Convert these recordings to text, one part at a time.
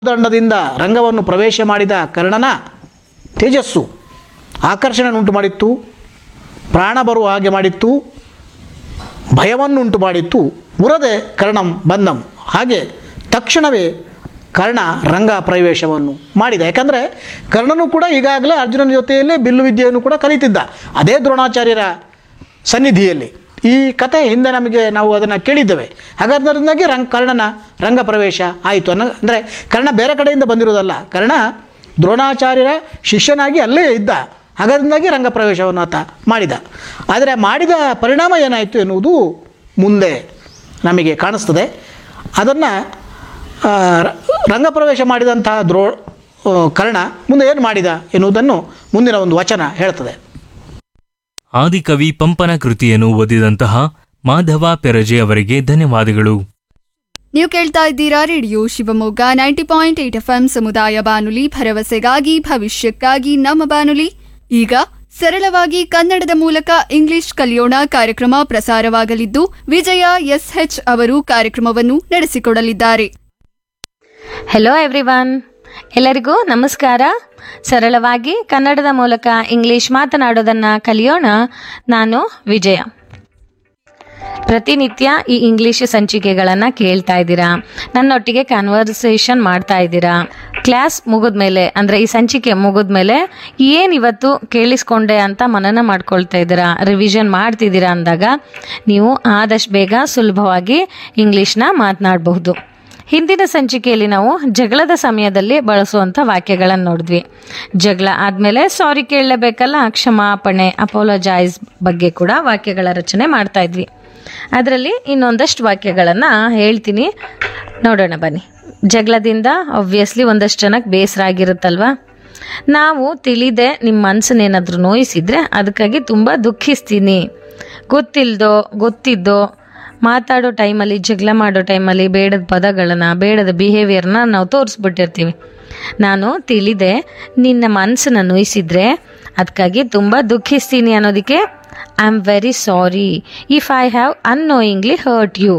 ದಂಡದಿಂದ ರಂಗವನ್ನು ಪ್ರವೇಶ ಮಾಡಿದ ಕರ್ಣನ ತೇಜಸ್ಸು ಆಕರ್ಷಣೆಯನ್ನುಂಟು ಮಾಡಿತ್ತು ಪ್ರಾಣ ಬರುವ ಹಾಗೆ ಮಾಡಿತ್ತು ಭಯವನ್ನುಂಟು ಮಾಡಿತ್ತು ಮುರದೆ ಕರ್ಣಂ ಬಂದಂ ಹಾಗೆ ತಕ್ಷಣವೇ ಕರ್ಣ ರಂಗ ಪ್ರವೇಶವನ್ನು ಮಾಡಿದ ಯಾಕಂದರೆ ಕರ್ಣನು ಕೂಡ ಈಗಾಗಲೇ ಅರ್ಜುನನ ಜೊತೆಯಲ್ಲೇ ಬಿಲ್ಲು ವಿದ್ಯೆಯನ್ನು ಕೂಡ ಕಲಿತಿದ್ದ ಅದೇ ದ್ರೋಣಾಚಾರ್ಯರ ಸನ್ನಿಧಿಯಲ್ಲಿ ಈ ಕತೆ ಹಿಂದೆ ನಮಗೆ ನಾವು ಅದನ್ನು ಕೇಳಿದ್ದೇವೆ ಹಾಗಾದ್ರಿಂದಾಗಿ ರಂಗ ಕರ್ಣನ ರಂಗ ಪ್ರವೇಶ ಆಯಿತು ಅನ್ನೋ ಅಂದರೆ ಕರ್ಣ ಬೇರೆ ಕಡೆಯಿಂದ ಬಂದಿರೋದಲ್ಲ ಕರ್ಣ ದ್ರೋಣಾಚಾರ್ಯರ ಶಿಷ್ಯನಾಗಿ ಅಲ್ಲೇ ಇದ್ದ ಹಾಗಾದ್ರಿಂದಾಗಿ ರಂಗ ಪ್ರವೇಶವನ್ನು ಆತ ಮಾಡಿದ ಆದರೆ ಮಾಡಿದ ಪರಿಣಾಮ ಏನಾಯಿತು ಎನ್ನುವುದು ಮುಂದೆ ನಮಗೆ ಕಾಣಿಸ್ತದೆ ಅದನ್ನು ರಂಗಪ್ರವೇಶ ಮಾಡಿದಂತಹ ದ್ರೋ ಆ, ಕರ್ಣ ಮುಂದೆ ಏನು ಮಾಡಿದ ಎನ್ನುವುದನ್ನು ಮುಂದಿನ ಒಂದು ವಚನ ಹೇಳ್ತದೆ ಆದಿಕವಿ ಪಂಪನ ಕೃತಿಯನ್ನು ಓದಿದಂತಹ ಮಾಧವ ಪೆರಜೆ ಅವರಿಗೆ ಧನ್ಯವಾದಗಳು ನೀವು ಕೇಳ್ತಾ ಇದ್ದೀರಾ radio Shivamogga ninety point eight F M ಸಮುದಾಯ ಬಾನುಲಿ ಭರವಸೆಗಾಗಿ ಭವಿಷ್ಯಕ್ಕಾಗಿ ನಮ್ಮ ಬಾನುಲಿ ಈಗ ಸರಳವಾಗಿ ಕನ್ನಡದ ಮೂಲಕ ಇಂಗ್ಲಿಷ್ ಕಲಿಯೋಣ ಕಾರ್ಯಕ್ರಮ ಪ್ರಸಾರವಾಗಲಿದ್ದು ವಿಜಯ ಎಸ್ಎಚ್ ಅವರು ಕಾರ್ಯಕ್ರಮವನ್ನು ನಡೆಸಿಕೊಡಲಿದ್ದಾರೆ ಹೆಲೋ ಎವ್ರಿವನ್ ಎಲ್ಲರಿಗೂ ನಮಸ್ಕಾರ ಸರಳವಾಗಿ ಕನ್ನಡದ ಮೂಲಕ ಇಂಗ್ಲಿಷ್ ಮಾತನಾಡೋದನ್ನ ಕಲಿಯೋಣ ನಾನು ವಿಜಯ ಪ್ರತಿನಿತ್ಯ ಈ ಇಂಗ್ಲಿಷ್ ಸಂಚಿಕೆಗಳನ್ನು ಕೇಳ್ತಾ ಇದ್ದೀರಾ ನನ್ನೊಟ್ಟಿಗೆ ಕನ್ವರ್ಸೇಷನ್ ಮಾಡ್ತಾ ಇದ್ದೀರಾ ಕ್ಲಾಸ್ ಮುಗಿದ್ಮೇಲೆ ಅಂದರೆ ಈ ಸಂಚಿಕೆ ಮುಗಿದ್ಮೇಲೆ ಏನು ಇವತ್ತು ಕೇಳಿಸ್ಕೊಂಡೆ ಅಂತ ಮನನ ಮಾಡ್ಕೊಳ್ತಾ ಇದ್ದೀರಾ ರಿವಿಷನ್ ಮಾಡ್ತಿದ್ದೀರಾ ಅಂದಾಗ ನೀವು ಆದಷ್ಟು ಬೇಗ ಸುಲಭವಾಗಿ ಇಂಗ್ಲೀಷ್ನ ಮಾತನಾಡಬಹುದು ಹಿಂದಿನ ಸಂಚಿಕೆಯಲ್ಲಿ ನಾವು ಜಗಳದ ಸಮಯದಲ್ಲಿ ಬಳಸುವಂಥ ವಾಕ್ಯಗಳನ್ನು ನೋಡಿದ್ವಿ ಜಗಳ ಆದಮೇಲೆ ಸಾರಿ ಕೇಳಲೇಬೇಕಲ್ಲ ಕ್ಷಮಾಪಣೆ ಅಪೋಲಜೈಸ್ ಬಗ್ಗೆ ಕೂಡ ವಾಕ್ಯಗಳ ರಚನೆ ಮಾಡ್ತಾ ಇದ್ವಿ ಅದರಲ್ಲಿ ಇನ್ನೊಂದಷ್ಟು ವಾಕ್ಯಗಳನ್ನು ಹೇಳ್ತೀನಿ ನೋಡೋಣ ಬನ್ನಿ ಜಗಳದಿಂದ ಆಬ್ವಿಯಸ್ಲಿ ಒಂದಷ್ಟು ಜನಕ್ಕೆ ಬೇಸರ ಆಗಿರುತ್ತಲ್ವಾ ನಾವು ತಿಳಿದೆ ನಿಮ್ಮ ಮನಸ್ಸನ್ನೇನಾದರೂ ನೋಯಿಸಿದ್ರೆ ಅದಕ್ಕಾಗಿ ತುಂಬ ದುಃಖಿಸ್ತೀನಿ ಗೊತ್ತಿಲ್ದೋ ಗೊತ್ತಿದ್ದೋ ಮಾತಾಡೋ ಟೈಮಲ್ಲಿ ಜಗಳ ಮಾಡೋ ಟೈಮಲ್ಲಿ ಬೇಡದ ಪದಗಳನ್ನು ಬೇಡದ ಬಿಹೇವಿಯರ್ನ ನಾವು ತೋರಿಸ್ಬಿಟ್ಟಿರ್ತೀವಿ ನಾನು ತಿಳಿದೆ ನಿನ್ನ ಮನಸ್ಸನ್ನ ನೋಯಿಸಿದ್ರೆ ಅದಕ್ಕಾಗಿ ತುಂಬ ದುಃಖಿಸ್ತೀನಿ ಅನ್ನೋದಕ್ಕೆ I am very sorry if I have annoyingly hurt you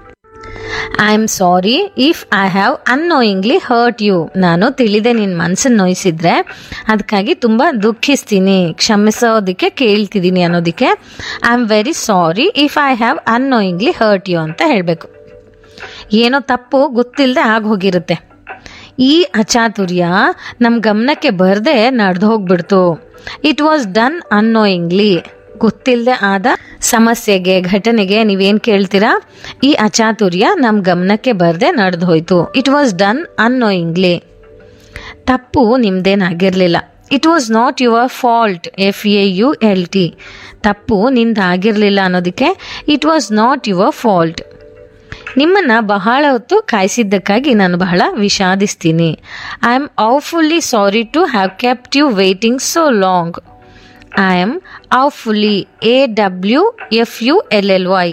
I am sorry if I have annoyingly hurt you ನಾನು ತಿಳಿದೆ ನಿನ್ನ ಮನಸ್ಸನ್ನು ನೋಯಿಸಿದ್ರೆ ಅದಕ್ಕಾಗಿ ತುಂಬ ದುಃಖಿಸ್ತೀನಿ ಕ್ಷಮಿಸೋದಕ್ಕೆ ಕೇಳ್ತಿದ್ದೀನಿ ಅನ್ನೋದಕ್ಕೆ I am very sorry if I have annoyingly hurt you ಅಂತ ಹೇಳಬೇಕು ಏನೋ ತಪ್ಪು ಗೊತ್ತಿಲ್ಲದೆ ಆಗೋಗಿರುತ್ತೆ ಈ ಅಚಾತುರ್ಯ ನಮ್ಮ ಗಮನಕ್ಕೆ ಬರದೆ ನಡೆದು ಹೋಗ್ಬಿಡ್ತು ಇಟ್ ವಾಸ್ ಡನ್ ಅನ್ನೋಯಿಂಗ್ಲಿ ಗೊತ್ತಿಲ್ಲದೆ ಆದ ಸಮಸ್ಯೆಗೆ ಘಟನೆಗೆ ನೀವೇನು ಕೇಳ್ತೀರಾ ಈ ಅಚಾತುರ್ಯ ನಮ್ಮ ಗಮನಕ್ಕೆ ಬರದೆ ನಡೆದು ಹೋಯ್ತು ಇಟ್ ವಾಸ್ ಡನ್ ಅನ್ನೋಯಿಂಗ್ಲಿ ತಪ್ಪು ನಿಮ್ದೇನಾಗಿರಲಿಲ್ಲ it was not your fault F A U L T ತಪ್ಪು ನಿಂದಾಗಿರಲಿಲ್ಲ ಅನ್ನೋದಕ್ಕೆ it was not your fault ನಿಮ್ಮನ್ನು ಬಹಳ ಹೊತ್ತು ಕಾಯಿಸಿದ್ದಕ್ಕಾಗಿ ನಾನು ಬಹಳ ವಿಷಾದಿಸ್ತೀನಿ I am awfully sorry to have kept you waiting so long I am awfully A W F U L L Y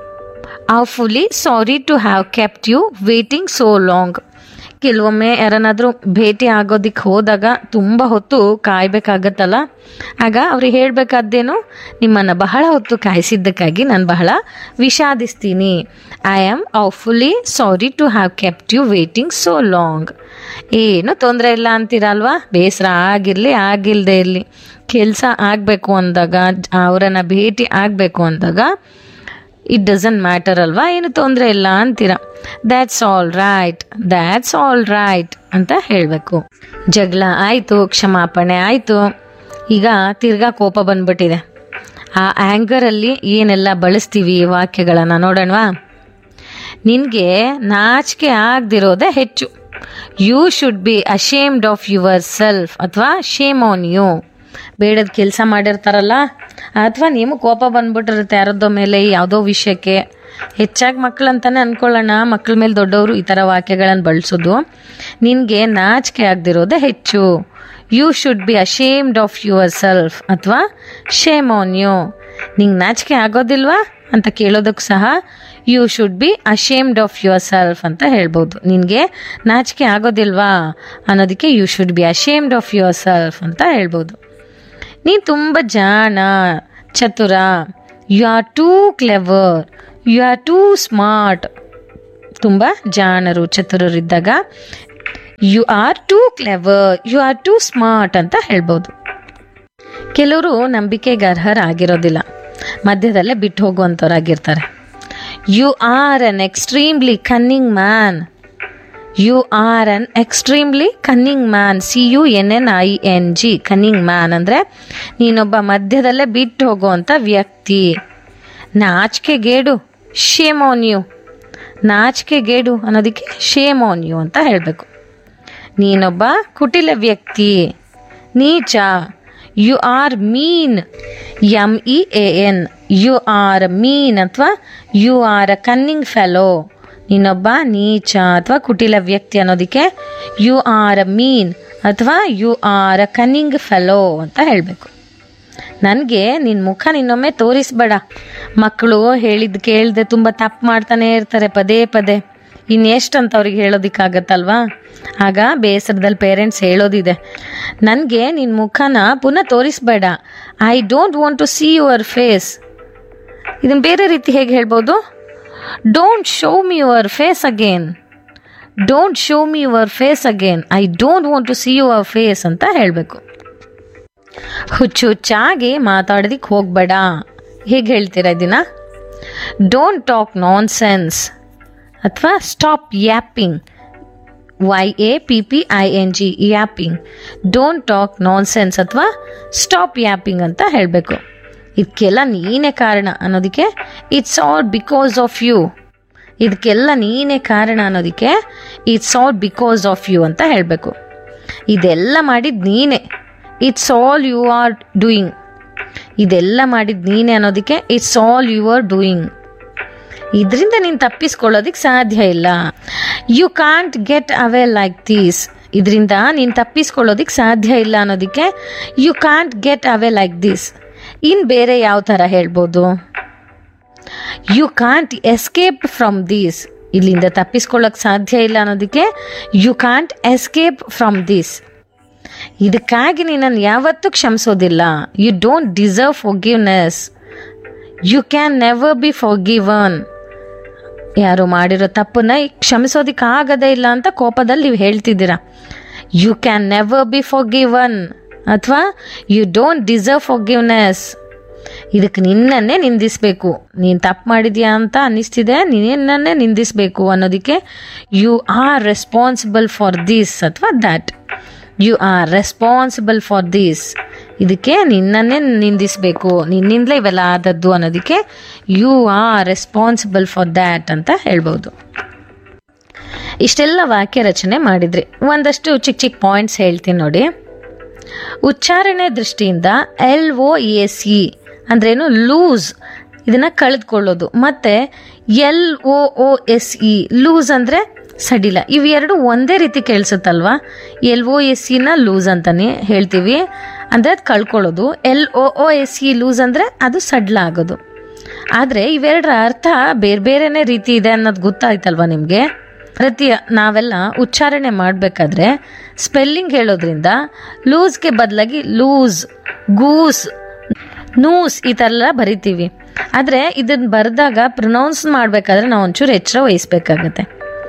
awfully sorry to have kept you waiting so long ಕೆಲವೊಮ್ಮೆ ಯಾರನ್ನಾದರೂ ಭೇಟಿ ಆಗೋದಕ್ಕೆ ಹೋದಾಗ ತುಂಬ ಹೊತ್ತು ಕಾಯ್ಬೇಕಾಗತ್ತಲ್ಲ ಆಗ ಅವ್ರಿಗೆ ಹೇಳಬೇಕಾದ್ದೇನು ನಿಮ್ಮನ್ನು ಬಹಳ ಹೊತ್ತು ಕಾಯಿಸಿದ್ದಕ್ಕಾಗಿ ನಾನು ಬಹಳ ವಿಷಾದಿಸ್ತೀನಿ I am awfully sorry to have kept you waiting so long ಏನು ತೊಂದರೆ ಇಲ್ಲ ಅಂತೀರಲ್ವಾ ಬೇಸರ ಆಗಿರಲಿ ಆಗಿಲ್ಲದೆ ಇರಲಿ ಕೆಲಸ ಆಗಬೇಕು ಅಂದಾಗ ಅವರನ್ನು ಭೇಟಿ ಆಗಬೇಕು ಅಂದಾಗ ಇಟ್ ಡಸಂಟ್ ಮ್ಯಾಟರ್ ಅಲ್ವಾ ಏನು ತೊಂದರೆ ಇಲ್ಲ ಅಂತೀರ that's all right that's all right ಅಂತ ಹೇಳಬೇಕು ಜಗಳ ಆಯಿತು ಕ್ಷಮಾಪಣೆ ಆಯಿತು ಈಗ ತಿರ್ಗಾ ಕೋಪ ಬಂದ್ಬಿಟ್ಟಿದೆ ಆ ಆ್ಯಂಗರಲ್ಲಿ ಏನೆಲ್ಲ ಬಳಸ್ತೀವಿ ವಾಕ್ಯಗಳನ್ನು ನೋಡೋಣವಾ ನಿನಗೆ ನಾಚಿಕೆ ಆಗದಿರೋದೇ ಹೆಚ್ಚು you should be ashamed of yourself ಅಥವಾ ಶೇಮ್ ಆನ್ ಯು ಬೇಡದ ಕೆಲಸ ಮಾಡಿರ್ತಾರಲ್ಲ ಅಥವಾ ನೀವು ಕೋಪ ಬಂದ್ಬಿಟ್ಟಿರುತ್ತೆ ಯಾರದ್ದೋ ಮೇಲೆ ಯಾವುದೋ ವಿಷಯಕ್ಕೆ ಹೆಚ್ಚಾಗಿ ಮಕ್ಳು ಅಂತಾನೆ ಅನ್ಕೊಳ್ಳೋಣ ಮಕ್ಳ ಮೇಲೆ ದೊಡ್ಡವರು ಈ ಥರ ವಾಕ್ಯಗಳನ್ನು ಬಳಸೋದು ನಿನಗೆ ನಾಚಿಕೆ ಆಗದಿರೋದೇ ಹೆಚ್ಚು you should be ashamed of yourself ಅಥವಾ ಶೇಮ್ ಆನ್ ಯು ನಿಂಗೆ ನಾಚಿಕೆ ಆಗೋದಿಲ್ವಾ ಅಂತ ಕೇಳೋದಕ್ಕೆ ಸಹ you should be ashamed of yourself ಅಂತ ಹೇಳ್ಬೋದು ನಿನಗೆ ನಾಚಿಕೆ ಆಗೋದಿಲ್ವಾ ಅನ್ನೋದಕ್ಕೆ you should be ashamed of yourself ಅಂತ ಹೇಳ್ಬೋದು ನೀನು ತುಂಬ ಜಾಣ ಚತುರ you are too clever you are too smart ತುಂಬ ಜಾಣರು ಚತುರರಿದ್ದಾಗ you are too clever you are too smart ಅಂತ ಹೇಳ್ಬೋದು ಕೆಲವರು ನಂಬಿಕೆಗೆ ಅರ್ಹರಾಗಿರೋದಿಲ್ಲ ಮಧ್ಯದಲ್ಲೇ ಬಿಟ್ಟು ಹೋಗುವಂಥವ್ರಾಗಿರ್ತಾರೆ you are an extremely cunning man you are an extremely cunning man C U N N I N G cunning man ಅಂದರೆ ನೀನೊಬ್ಬ ಮಧ್ಯದಲ್ಲೇ ಬಿಟ್ಟು ಹೋಗುವಂಥ ವ್ಯಕ್ತಿ ನಾಚಿಕೆ ಗೇಡು ಶೇಮ್ ಆನ್ ಯು ನಾಚಿಕೆ ಗೇಡು ಅನ್ನೋದಕ್ಕೆ ಶೇಮ್ ಆನ್ ಯು ಅಂತ ಹೇಳಬೇಕು ನೀನೊಬ್ಬ ಕುಟಿಲ ವ್ಯಕ್ತಿ ನೀಚ you are mean M E A N you are mean ಅಥವಾ you are a cunning fellow ನೀನೊಬ್ಬ ನೀಚ ಅಥವಾ ಕುಟಿಲ ವ್ಯಕ್ತಿ ಅನ್ನೋದಕ್ಕೆ ಯು ಆರ್ ಅ ಮೀನ್ ಅಥವಾ you are a cunning fellow ಅಂತ ಹೇಳಬೇಕು ನನಗೆ ನಿನ್ನ ಮುಖ ನಿನ್ನೊಮ್ಮೆ ತೋರಿಸ್ಬೇಡ ಮಕ್ಕಳು ಹೇಳಿದ್ದು ಕೇಳದೆ ತುಂಬ ತಪ್ಪು ಮಾಡ್ತಾನೆ ಇರ್ತಾರೆ ಪದೇ ಪದೇ ಇನ್ನೆಷ್ಟಂತ ಅವ್ರಿಗೆ ಹೇಳೋದಕ್ಕಾಗತ್ತಲ್ವಾ ಆಗ ಬೇಸರದಲ್ಲಿ ಪೇರೆಂಟ್ಸ್ ಹೇಳೋದಿದೆ ನನಗೆ ನಿನ್ನ ಮುಖನ ಪುನಃ ತೋರಿಸ್ಬೇಡ I don't want to see your face ಇದನ್ನು ಬೇರೆ ರೀತಿ ಹೇಗೆ ಹೇಳ್ಬೋದು don't show me your face again don't show me your face again I don't want to see your face ಅಂತ ಹೇಳಬೇಕು ಹುಚ್ಚು ಹುಚ್ಚಾಗಿ ಮಾತಾಡೋದಕ್ಕೆ ಹೋಗ್ಬೇಡ ಹೇಗೆ ಹೇಳ್ತೀರಾ ಇದನ್ನ ಡೋಂಟ್ ಟಾಕ್ ನಾನ್ ಸೆನ್ಸ್ ಅಥವಾ stop yapping Y A P P I N G yapping don't talk nonsense ಅಥವಾ ಸ್ಟಾಪ್ ಯಾಪಿಂಗ್ ಅಂತ ಹೇಳಬೇಕು ಇದಕ್ಕೆಲ್ಲ ನೀನೇ ಕಾರಣ ಅನ್ನೋದಕ್ಕೆ it's all because of you ಇದಕ್ಕೆಲ್ಲ ನೀನೇ ಕಾರಣ ಅನ್ನೋದಕ್ಕೆ it's all because of you ಅಂತ ಹೇಳಬೇಕು ಇದೆಲ್ಲ ಮಾಡಿದ್ದು ನೀನೇ it's all you are doing ಇದೆಲ್ಲ ಮಾಡಿದ್ದು ನೀನೇ ಅನ್ನೋದಕ್ಕೆ it's all you are doing ಇದರಿಂದ ನೀನು ತಪ್ಪಿಸ್ಕೊಳ್ಳೋದಕ್ಕೆ ಸಾಧ್ಯ ಇಲ್ಲ you can't get away like these ಇದರಿಂದ ನೀನು ತಪ್ಪಿಸ್ಕೊಳ್ಳೋದಕ್ಕೆ ಸಾಧ್ಯ ಇಲ್ಲ ಅನ್ನೋದಕ್ಕೆ you can't get away like this ಇನ್ನು ಬೇರೆ ಯಾವ ಥರ ಹೇಳ್ಬೋದು you can't escape from these ಇಲ್ಲಿಂದ ತಪ್ಪಿಸ್ಕೊಳ್ಳೋಕೆ ಸಾಧ್ಯ ಇಲ್ಲ ಅನ್ನೋದಕ್ಕೆ you can't escape from this ಇದಕ್ಕಾಗಿ ನೀನನ್ನು ಯಾವತ್ತೂ ಕ್ಷಮಿಸೋದಿಲ್ಲ you don't deserve forgiveness you can never be forgiven ಯಾರು ಮಾಡಿರೋ ತಪ್ಪನ್ನ ಕ್ಷಮಿಸೋದಕ್ಕೆ ಆಗದೇ ಇಲ್ಲ ಅಂತ ಕೋಪದಲ್ಲಿ ನೀವು ಹೇಳ್ತಿದ್ದೀರಾ you can never be forgiven ಅಥವಾ you don't deserve forgiveness ಇದಕ್ಕೆ ನಿನ್ನನ್ನೇ ನಿಂದಿಸಬೇಕು ನೀನು ತಪ್ಪು ಮಾಡಿದ್ಯಾ ಅಂತ ಅನ್ನಿಸ್ತಿದೆ ನಿನ್ನನ್ನೇ ನಿಂದಿಸಬೇಕು ಅನ್ನೋದಕ್ಕೆ you are responsible for this ಅಥವಾ that you are responsible for this ಇದಕ್ಕೆ ನಿನ್ನನ್ನೇ ನಿಂದಿಸಬೇಕು ನಿನ್ನಿಂದಲೇ ಇವೆಲ್ಲ ಆದದ್ದು ಅನ್ನೋದಕ್ಕೆ you are responsible for that ಅಂತ ಹೇಳ್ಬೋದು ಇಷ್ಟೆಲ್ಲ ವಾಕ್ಯ ರಚನೆ ಮಾಡಿದ್ರಿ ಒಂದಷ್ಟು ಚಿಕ್ಕ ಚಿಕ್ಕ ಪಾಯಿಂಟ್ಸ್ ಹೇಳ್ತೀನಿ ನೋಡಿ ಉಚ್ಚಾರಣೆ ದೃಷ್ಟಿಯಿಂದ ಎಲ್ ಒ ಎ ಸಿ ಅಂದ್ರೇನು ಲೂಸ್ ಇದನ್ನ ಕಳೆದುಕೊಳ್ಳೋದು ಮತ್ತೆ L O O S E loose ಅಂದರೆ ಸಡಿಲ ಇವೆರಡು ಒಂದೇ ರೀತಿ ಕೇಳಿಸುತ್ತಲ್ವಾ ಎಲ್ ಒ ಎಸ್ ಸಿನ ಲೂಸ್ ಅಂತಾನೆ ಹೇಳ್ತೀವಿ ಅಂದರೆ ಅದು ಕಳ್ಕೊಳ್ಳೋದು L O O S E loose ಅಂದರೆ ಅದು ಸಡ್ಲ ಆಗೋದು ಆದರೆ ಇವೆರಡರ ಅರ್ಥ ಬೇರೆ ಬೇರೆನೇ ರೀತಿ ಇದೆ ಅನ್ನೋದು ಗೊತ್ತಾಯ್ತಲ್ವಾ ನಿಮಗೆ ಪ್ರತಿ ನಾವೆಲ್ಲ ಉಚ್ಚಾರಣೆ ಮಾಡಬೇಕಾದ್ರೆ ಸ್ಪೆಲ್ಲಿಂಗ್ ಹೇಳೋದ್ರಿಂದ ಲೂಸ್ಗೆ ಬದಲಾಗಿ ಲೂಸ್ ಗೂಸ್ ನೂಸ್ ಈ ಥರ ಎಲ್ಲ ಬರಿತೀವಿ ಆದರೆ ಇದನ್ನ ಬರೆದಾಗ ಪ್ರೊನೌನ್ಸ್ ಮಾಡಬೇಕಾದ್ರೆ ನಾವು ಒಂಚೂರು ಎಚ್ಚರ ವಹಿಸ್ಬೇಕಾಗತ್ತೆ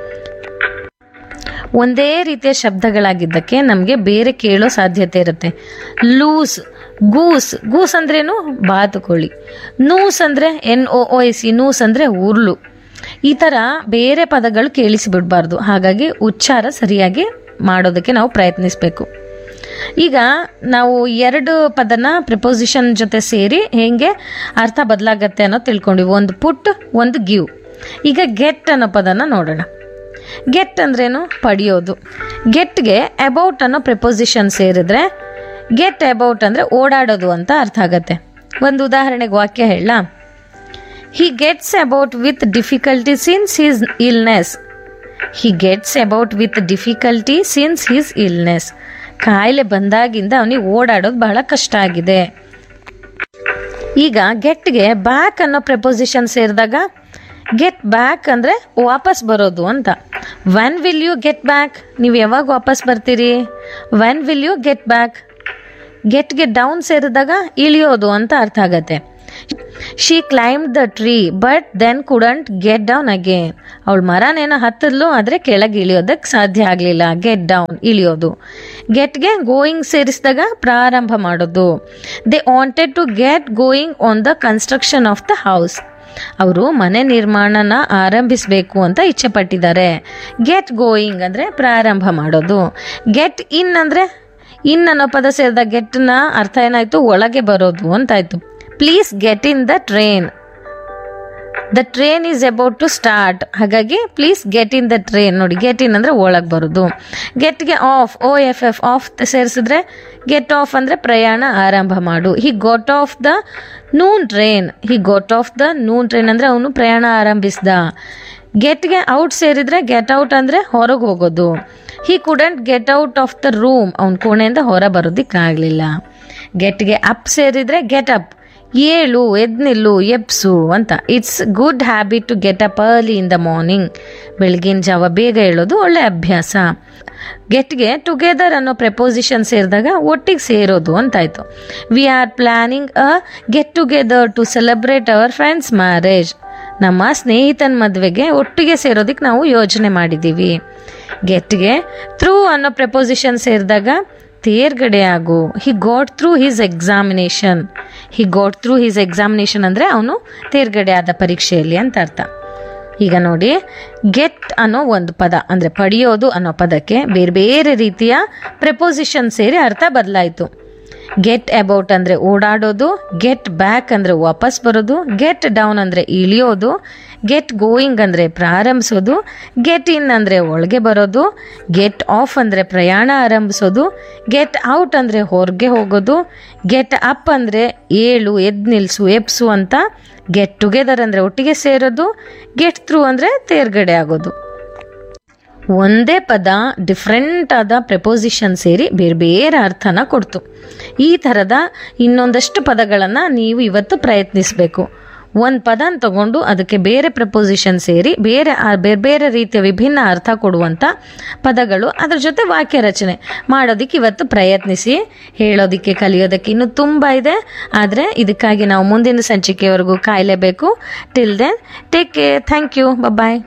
ಒಂದೇ ರೀತಿಯ ಶಬ್ದಗಳಾಗಿದ್ದಕ್ಕೆ ನಮಗೆ ಬೇರೆ ಕೇಳೋ ಸಾಧ್ಯತೆ ಇರುತ್ತೆ ಲೂಸ್ ಗೂಸ್ ಗೂಸ್ ಅಂದ್ರೇನು ಬಾತುಕೋಳಿ ನೂಸ್ ಅಂದರೆ N O O S E noose ಅಂದರೆ ಉರ್ಲು ಈ ಥರ ಬೇರೆ ಪದಗಳು ಕೇಳಿಸಿಬಿಡಬಾರ್ದು ಹಾಗಾಗಿ ಉಚ್ಚಾರ ಸರಿಯಾಗಿ ಮಾಡೋದಕ್ಕೆ ನಾವು ಪ್ರಯತ್ನಿಸಬೇಕು ಈಗ ನಾವು ಎರಡು ಪದನ ಪ್ರಿಪೋಸಿಷನ್ ಜೊತೆ ಸೇರಿ ಹೇಗೆ ಅರ್ಥ ಬದಲಾಗತ್ತೆ ಅನ್ನೋ ತಿಳ್ಕೊಂಡಿವಿ ಒಂದು ಪುಟ್ ಒಂದು ಗಿವ್ ಈಗ ಗೆಟ್ ಅನ್ನೋ ಪದನ ನೋಡೋಣ ಗೆಟ್ ಅಂದ್ರೇನು ಪಡೆಯೋದು ಗೆಟ್ಗೆ ಅಬೌಟ್ ಅನ್ನೋ ಪ್ರಿಪೋಸಿಷನ್ ಸೇರಿದ್ರೆ ಗೆಟ್ ಅಬೌಟ್ ಅಂದರೆ ಓಡಾಡೋದು ಅಂತ ಅರ್ಥ ಆಗತ್ತೆ ಒಂದು ಉದಾಹರಣೆಗೆ ವಾಕ್ಯ ಹೇಳ he gets about with difficulty since his illness he gets about with difficulty since his illness ಕಾಯಿಲೆ ಬಂದಾಗಿಂದ ಅವನಿಗೆ ಓಡಾಡೋದು ಬಹಳ ಕಷ್ಟ ಆಗಿದೆ ಈಗ ಗೆಟ್ಗೆ ಬ್ಯಾಕ್ ಅನ್ನೋ ಪ್ರೆಪೋಸಿಷನ್ ಸೇರಿದಾಗ ಗೆಟ್ ಬ್ಯಾಕ್ ಅಂದರೆ ವಾಪಸ್ ಬರೋದು ಅಂತ when will you get back ನೀವು ಯಾವಾಗ ವಾಪಸ್ ಬರ್ತೀರಿ when will you get back ಗೆಟ್ಗೆ ಡೌನ್ ಸೇರಿದಾಗ ಇಳಿಯೋದು ಅಂತ ಅರ್ಥ ಆಗತ್ತೆ she climb the tree but then couldn't get down again ಅವಳು ಮರನೇನೋ ಹತ್ತದ್ಲು ಆದರೆ ಕೆಳಗೆ ಇಳಿಯೋದಕ್ಕೆ ಸಾಧ್ಯ ಆಗಲಿಲ್ಲ ಗೆಟ್ ಡೌನ್ ಇಳಿಯೋದು ಗೆಟ್ಗೆ ಗೋಯಿಂಗ್ ಸೇರಿಸಿದಾಗ ಪ್ರಾರಂಭ ಮಾಡೋದು they wanted to get going on the construction of the house ಅವರು ಮನೆ ನಿರ್ಮಾಣನ ಆರಂಭಿಸಬೇಕು ಅಂತ ಇಚ್ಛೆ ಪಟ್ಟಿದ್ದಾರೆ ಗೆಟ್ ಗೋಯಿಂಗ್ ಅಂದರೆ ಪ್ರಾರಂಭ ಮಾಡೋದು ಗೆಟ್ ಇನ್ ಅಂದರೆ ಇನ್ ಅನ್ನೋ ಪದ ಸೇರಿದ ಗೆಟ್ನ ಅರ್ಥ ಏನಾಯ್ತು ಒಳಗೆ ಬರೋದು ಅಂತಾಯ್ತು please get in the train the train is about to start ಹಾಗಾಗಿ please get in the train ನೋಡಿ ಗೆಟ್ ಇನ್ ಅಂದರೆ ಒಳಗೆ ಬರೋದು ಗೆಟ್ಗೆ off O F F off ಸೇರಿಸಿದ್ರೆ ಗೆಟ್ ಆಫ್ ಅಂದರೆ ಪ್ರಯಾಣ ಆರಂಭ ಮಾಡು he got off the noon train he got off the noon train ಅಂದರೆ ಅವನು ಪ್ರಯಾಣ ಆರಂಭಿಸ್ದ ಗೆಟ್ಗೆ ಔಟ್ ಸೇರಿದ್ರೆ ಗೆಟ್ ಔಟ್ ಅಂದರೆ ಹೊರಗೆ ಹೋಗೋದು he couldn't get out of the room ಅವ್ನ ಕೋಣೆಯಿಂದ ಹೊರ ಬರೋದಕ್ಕಾಗಲಿಲ್ಲ ಗೆಟ್ಗೆ ಅಪ್ ಸೇರಿದ್ರೆ ಗೆಟ್ ಅಪ್ ಏಳು ಎದ್ನಿಲ್ಲು ಎಬ್ಸು ಅಂತ it's good habit to get up early in the morning ಬೆಳಗಿನ ಜಾವ ಬೇಗ ಹೇಳೋದು ಒಳ್ಳೆ ಅಭ್ಯಾಸ ಗೆಟ್ಗೆ ಟುಗೆದರ್ ಅನ್ನೋ ಪ್ರಪೋಸಿಷನ್ ಸೇರಿದಾಗ ಒಟ್ಟಿಗೆ ಸೇರೋದು ಅಂತಾಯ್ತು we are planning a get together to celebrate our friend's marriage ನಮ್ಮ ಸ್ನೇಹಿತನ ಮದುವೆಗೆ ಒಟ್ಟಿಗೆ ಸೇರೋದಕ್ಕೆ ನಾವು ಯೋಚನೆ ಮಾಡಿದ್ದೀವಿ ಗೆಟ್ಗೆ ಥ್ರೂ ಅನ್ನೋ ಪ್ರಪೋಸಿಷನ್ ಸೇರಿದಾಗ ತೇರ್ಗಡೆ ಆಗು he got through his examination he got through his examination ಅಂದರೆ ಅವನು ತೇರ್ಗಡೆ ಆದ ಪರೀಕ್ಷೆಯಲ್ಲಿ ಅಂತ ಅರ್ಥ ಈಗ ನೋಡಿ ಗೆಟ್ ಅನ್ನೋ ಒಂದು ಪದ ಅಂದರೆ ಪಡೆಯೋದು ಅನ್ನೋ ಪದಕ್ಕೆ ಬೇರೆ ಬೇರೆ ರೀತಿಯ ಪ್ರೆಪೋಸಿಷನ್ ಸೇರಿ ಅರ್ಥ ಬದಲಾಯಿತು ಗೆಟ್ ಅಬೌಟ್ ಅಂದರೆ ಓಡಾಡೋದು ಗೆಟ್ ಬ್ಯಾಕ್ ಅಂದರೆ ವಾಪಸ್ ಬರೋದು ಗೆಟ್ ಡೌನ್ ಅಂದರೆ ಇಳಿಯೋದು ಗೆಟ್ ಗೋಯಿಂಗ್ ಅಂದರೆ ಪ್ರಾರಂಭಿಸೋದು ಗೆಟ್ ಇನ್ ಅಂದರೆ ಒಳಗೆ ಬರೋದು ಗೆಟ್ ಆಫ್ ಅಂದರೆ ಪ್ರಯಾಣ ಆರಂಭಿಸೋದು ಗೆಟ್ ಔಟ್ ಅಂದರೆ ಹೊರಗೆ ಹೋಗೋದು ಗೆಟ್ ಅಪ್ ಅಂದರೆ ಏಳು ಎದ್ ನಿಲ್ಸು ಎಪ್ಸು ಅಂತ ಗೆಟ್ ಟುಗೆದರ್ ಅಂದರೆ ಒಟ್ಟಿಗೆ ಸೇರೋದು ಗೆಟ್ ಥ್ರೂ ಅಂದರೆ ತೇರ್ಗಡೆ ಆಗೋದು ಒಂದೇ ಪದ ಡಿಫ್ರೆಂಟ್ ಆದ ಪ್ರೆಪೋಸಿಷನ್ ಸೇರಿ ಬೇರೆ ಬೇರೆ ಅರ್ಥನ ಕೊಡ್ತು ಈ ಥರದ ಇನ್ನೊಂದಷ್ಟು ಪದಗಳನ್ನು ನೀವು ಇವತ್ತು ಪ್ರಯತ್ನಿಸಬೇಕು ಒಂದು ಪದನ ತಗೊಂಡು ಅದಕ್ಕೆ ಬೇರೆ ಪ್ರಪೋಸಿಷನ್ ಸೇರಿ ಬೇರೆ ಆ ಬೇರೆ ಬೇರೆ ರೀತಿಯ ವಿಭಿನ್ನ ಅರ್ಥ ಕೊಡುವಂಥ ಪದಗಳು ಅದ್ರ ಜೊತೆ ವಾಕ್ಯ ರಚನೆ ಮಾಡೋದಕ್ಕೆ ಇವತ್ತು ಪ್ರಯತ್ನಿಸಿ ಹೇಳೋದಕ್ಕೆ ಕಲಿಯೋದಕ್ಕೆ ಇನ್ನೂ ತುಂಬ ಇದೆ ಆದರೆ ಇದಕ್ಕಾಗಿ ನಾವು ಮುಂದಿನ ಸಂಚಿಕೆವರೆಗೂ ಕಾಯಲೇಬೇಕು till then take care thank you bye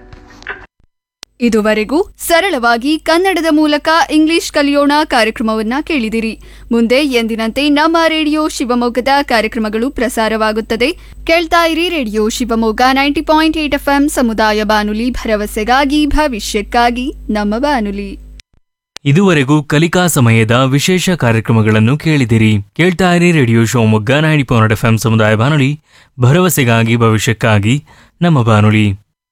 ಇದುವರೆಗೂ ಸರಳವಾಗಿ ಕನ್ನಡದ ಮೂಲಕ ಇಂಗ್ಲಿಷ್ ಕಲಿಯೋಣ ಕಾರ್ಯಕ್ರಮವನ್ನ ಕೇಳಿದಿರಿ ಮುಂದೆ ಎಂದಿನಂತೆ ನಮ್ಮ ರೇಡಿಯೋ ಶಿವಮೊಗ್ಗದ ಕಾರ್ಯಕ್ರಮಗಳು ಪ್ರಸಾರವಾಗುತ್ತದೆ ಕೇಳ್ತಾ ಇರಿ radio Shivamogga ninety point eight FM ಸಮುದಾಯ ಬಾನುಲಿ ಭರವಸೆಗಾಗಿ ಭವಿಷ್ಯಕ್ಕಾಗಿ ನಮ್ಮ ಬಾನುಲಿ ಇದುವರೆಗೂ ಕಲಿಕಾ ಸಮಯದ ವಿಶೇಷ ಕಾರ್ಯಕ್ರಮಗಳನ್ನು ಕೇಳಿದಿರಿ ಕೇಳ್ತಾ ಇರಿ radio Shivamogga ninety point F ಸಮುದಾಯ ಬಾನುಲಿ ಭರವಸೆಗಾಗಿ ಭವಿಷ್ಯಕ್ಕಾಗಿ ನಮ್ಮ ಬಾನುಲಿ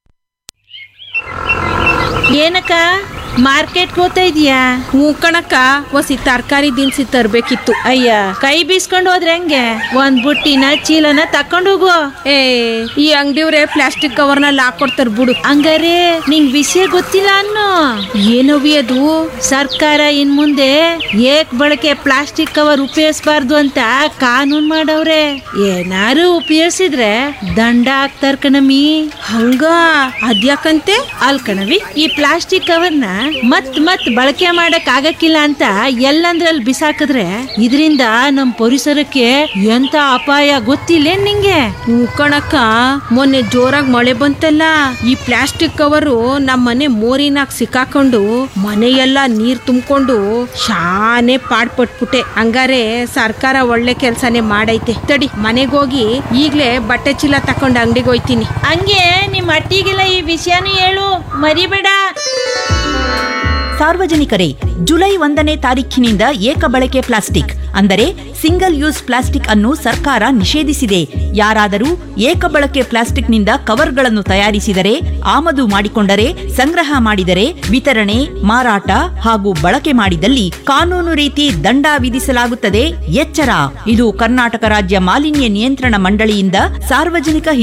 ಏನಕ್ಕ ಮಾರ್ಕೆಟ್ ಹೋಗ್ತಾ ಇದೀಯಾ ಹ್ಞೂ ಕಣಕ್ಕ ಒಸಿ ತರಕಾರಿ ದಿನಸಿ ತರ್ಬೇಕಿತ್ತು ಅಯ್ಯ ಕೈ ಬೀಸ್ಕೊಂಡು ಹೋದ್ರೆ ಹೆಂಗೆ ಒಂದ್ ಬುಟ್ಟಿನ ಚೀಲನ ತಕೊಂಡು ಹೋಗು ಏ ಈ ಅಂಗಡಿಯವ್ರೆ ಪ್ಲಾಸ್ಟಿಕ್ ಕವರ್ನಲ್ಲಿ ಹಾಕೊಡ್ತಾರ ಬಿಡು ಹಂಗಾರೆ ನಿಂಗ್ ವಿಷಯ ಗೊತ್ತಿಲ್ಲ ಅನ್ನೋ ಏನವಿ ಅದು ಸರ್ಕಾರ ಇನ್ ಮುಂದೆ ಏಕ್ ಬಳಕೆ ಪ್ಲಾಸ್ಟಿಕ್ ಕವರ್ ಉಪಯೋಗಿಸಬಾರ್ದು ಅಂತ ಕಾನೂನ್ ಮಾಡವ್ರೆ ಏನಾರು ಉಪಯೋಗಿಸಿದ್ರೆ ದಂಡ ಹಾಕ್ತಾರ ಕಣಮಿ ಹಂಗ ಅದ್ಯಾಕಂತೆ ಅಲ್ ಕಣವಿ ಈ ಪ್ಲಾಸ್ಟಿಕ್ ಕವರ್ನ ಮತ್ ಮತ್ ಬಳಕೆ ಮಾಡಕ್ ಆಗಕ್ಕಿಲ್ಲ ಅಂತ ಎಲ್ಲಂದ್ರಲ್ಲಿ ಬಿಸಾಕಿದ್ರೆ ಇದರಿಂದ ನಮ್ ಪರಿಸರಕ್ಕೆ ಎಂತ ಅಪಾಯ ಗೊತ್ತಿಲ್ಲ ನಿಂಗೆ ಹ್ಞೂ ಕಣಕ್ಕ ಮೊನ್ನೆ ಜೋರಾಗಿ ಮಳೆ ಬಂತಲ್ಲ ಈ ಪ್ಲಾಸ್ಟಿಕ್ ಕವರು ನಮ್ಮ ಮನೆ ಮೋರಿನಾಗ ಸಿಕ್ಕಾಕೊಂಡು ಮನೆಯೆಲ್ಲ ನೀರ್ ತುಂಬಿಕೊಂಡು ಶಾನೆ ಪಾಡ್ಪಟ್ಬಿಟ್ಟೆ ಹಂಗಾರೆ ಸರ್ಕಾರ ಒಳ್ಳೆ ಕೆಲ್ಸನೇ ಮಾಡೈತೆ ತಡಿ ಮನೆಗೆ ಹೋಗಿ ಈಗ್ಲೇ ಬಟ್ಟೆ ಚೀಲ ತಕೊಂಡು ಅಂಗಡಿಗೆ ಹೋಯ್ತೀನಿ ಹಂಗೆ ನಿಮ್ ಅಟ್ಟಿಗೆಲ್ಲ ಈ ವಿಷಯನೂ ಹೇಳು ಮರಿಬೇಡ ಸಾರ್ವಜನಿಕರೇ ಜುಲೈ ಒಂದನೇ ತಾರೀಖಿನಿಂದ ಏಕ ಬಳಕೆ ಪ್ಲಾಸ್ಟಿಕ್ ಅಂದರೆ ಸಿಂಗಲ್ ಯೂಸ್ ಪ್ಲಾಸ್ಟಿಕ್ ಅನ್ನು ಸರ್ಕಾರ ನಿಷೇಧಿಸಿದೆ ಯಾರಾದರೂ ಏಕ ಬಳಕೆ ಪ್ಲಾಸ್ಟಿಕ್ನಿಂದ ಕವರ್ಗಳನ್ನು ತಯಾರಿಸಿದರೆ ಆಮದು ಮಾಡಿಕೊಂಡರೆ ಸಂಗ್ರಹ ಮಾಡಿದರೆ ವಿತರಣೆ ಮಾರಾಟ ಹಾಗೂ ಬಳಕೆ ಮಾಡಿದಲ್ಲಿ ಕಾನೂನು ರೀತಿ ದಂಡ ವಿಧಿಸಲಾಗುತ್ತದೆ ಎಚ್ಚರ ಇದು ಕರ್ನಾಟಕ ರಾಜ್ಯ ಮಾಲಿನ್ಯ ನಿಯಂತ್ರಣ ಮಂಡಳಿಯಿಂದ ಸಾರ್ವಜನಿಕ